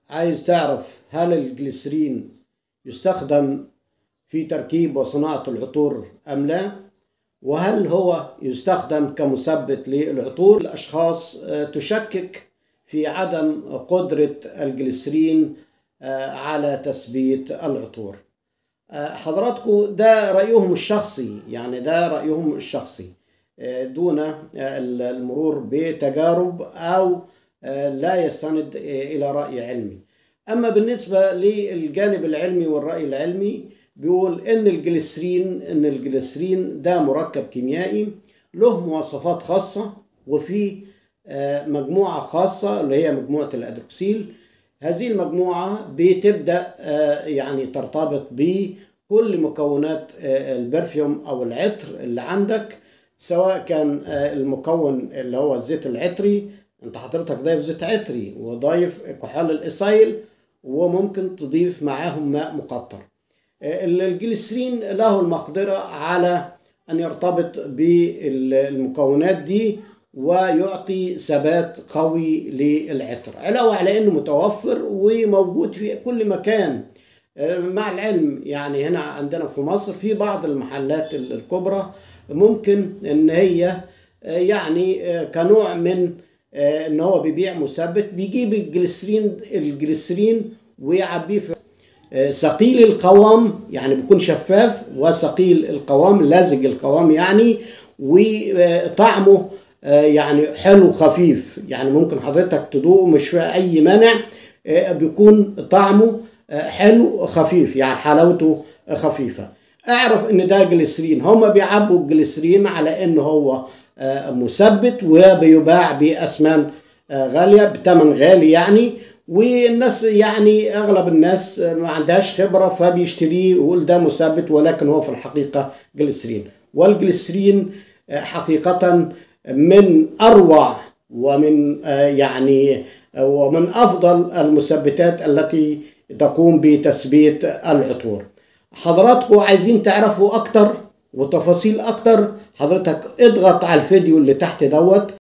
عايز تعرف هل الجليسرين يستخدم في تركيب وصناعة العطور أم لا وهل هو يستخدم كمثبت للعطور الأشخاص تشكك في عدم قدرة الجليسرين على تثبيت العطور حضراتكم ده رأيهم الشخصي يعني ده رأيهم الشخصي دون المرور بتجارب أو لا يستند إلى رأي علمي أما بالنسبة للجانب العلمي والرأي العلمي بيقول إن الجليسرين إن الجليسرين ده مركب كيميائي له مواصفات خاصة وفي مجموعة خاصة اللي هي مجموعة الأدروكسيل هذه المجموعة بتبدأ يعني ترتبط بكل مكونات البرفيوم أو العطر اللي عندك سواء كان المكون اللي هو الزيت العطري انت حضرتك ضايف زيت عطري وضايف كحول الايسايل وممكن تضيف معاهم ماء مقطر الجليسرين له المقدرة على أن يرتبط بالمكونات دي ويعطي ثبات قوي للعطر علاوة على أنه متوفر وموجود في كل مكان مع العلم يعني هنا عندنا في مصر في بعض المحلات الكبرى ممكن ان هي يعني كنوع من ان هو بيبيع مثبت بيجيب الجليسرين الجليسرين ويعبيه في ثقيل القوام يعني بيكون شفاف وثقيل القوام لازج القوام يعني وطعمه يعني حلو خفيف يعني ممكن حضرتك تدوقه مش في اي مانع بيكون طعمه حلو خفيف يعني حلاوته خفيفه اعرف ان ده جليسرين هما بيعبوا الجليسرين على ان هو مثبت وبيباع باسمان غاليه بثمن غالي يعني والناس يعني اغلب الناس ما عندهاش خبره فبيشتريه ويقول ده مثبت ولكن هو في الحقيقه جليسرين والجليسرين حقيقه من اروع ومن يعني ومن افضل المثبتات التي تقوم بتثبيت العطور حضراتكم عايزين تعرفوا اكتر وتفاصيل اكتر حضرتك اضغط على الفيديو اللي تحت دوت